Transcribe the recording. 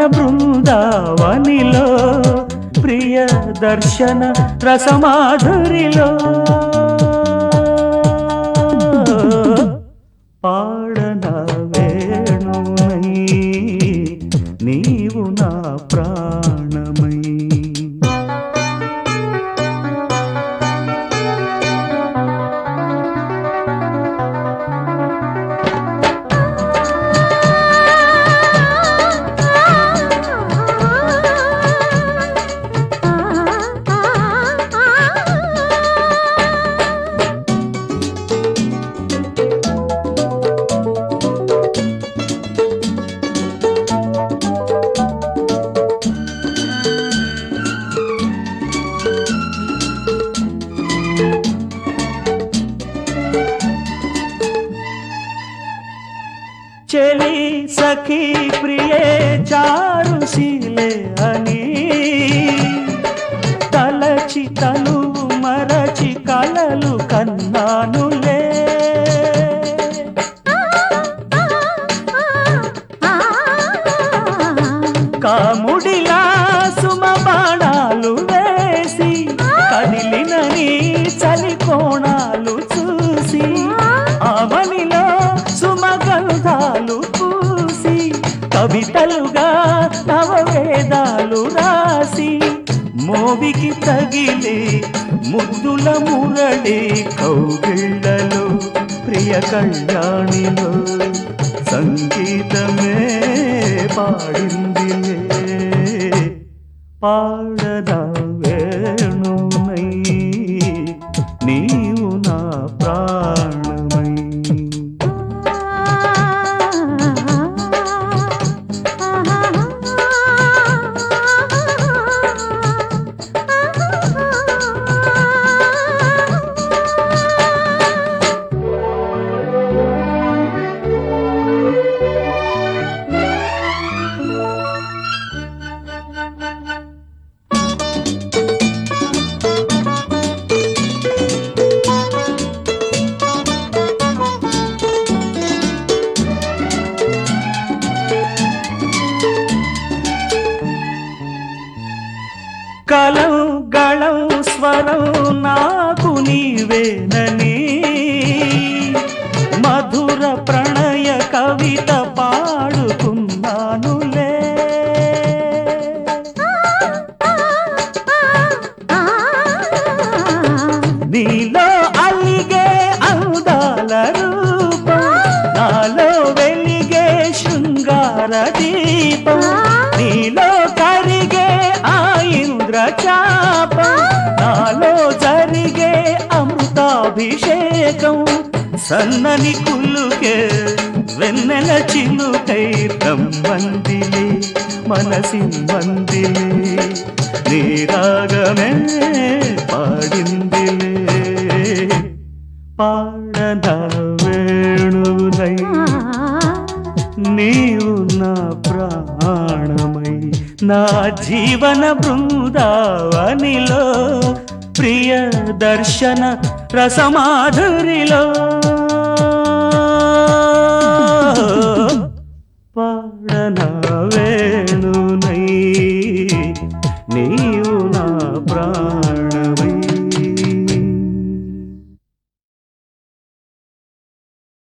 బృందావనిలో ప్రియ దర్శన రసమాధురిలో పాడన వేణునై నీవు నా ప్రాణమై చెలి సఖీ ప్రియే చారుశీలే అని తలచి తనువు మరచి కలలు కన్నానులే కాముడిలా సుమ బాణాలు వేసి కదిలిన నీ చలి కోణాలు చూసి అవనిలో సుమగంధాలు పూసి కవితలుగా నవ వేదాలు రాసి మోవికి తగిలి ముద్దుల మురళి కౌగిళ్ళలో ప్రియ కళ్యాణిలో సంగీతమే పాడిందిలే పాడదా వేణునై నీవు నా ప్రాణమై కలం గళం స్వరం నాకు నీవేనని మధుర ప్రణయ కవిత పాడుకున్నానులే నీలో అలిగే అందాల రూపం నాలో వెలిగే శృంగార దీపం నీలో కరిగే ఆ ఇంద్ర చాపం నాలో జరిగే అమృతాభిషేకం సన్నని కులుకే వెన్నెల చిలుకై బ్రహ్మందిలే మనసింబందిలే నీ రాగమే పాడిందిలే పాడన వేణునై నీవు నా ప్రాణమై నా జీవన బృందావనిలో ప్రియ దర్శన రసమాధురిలో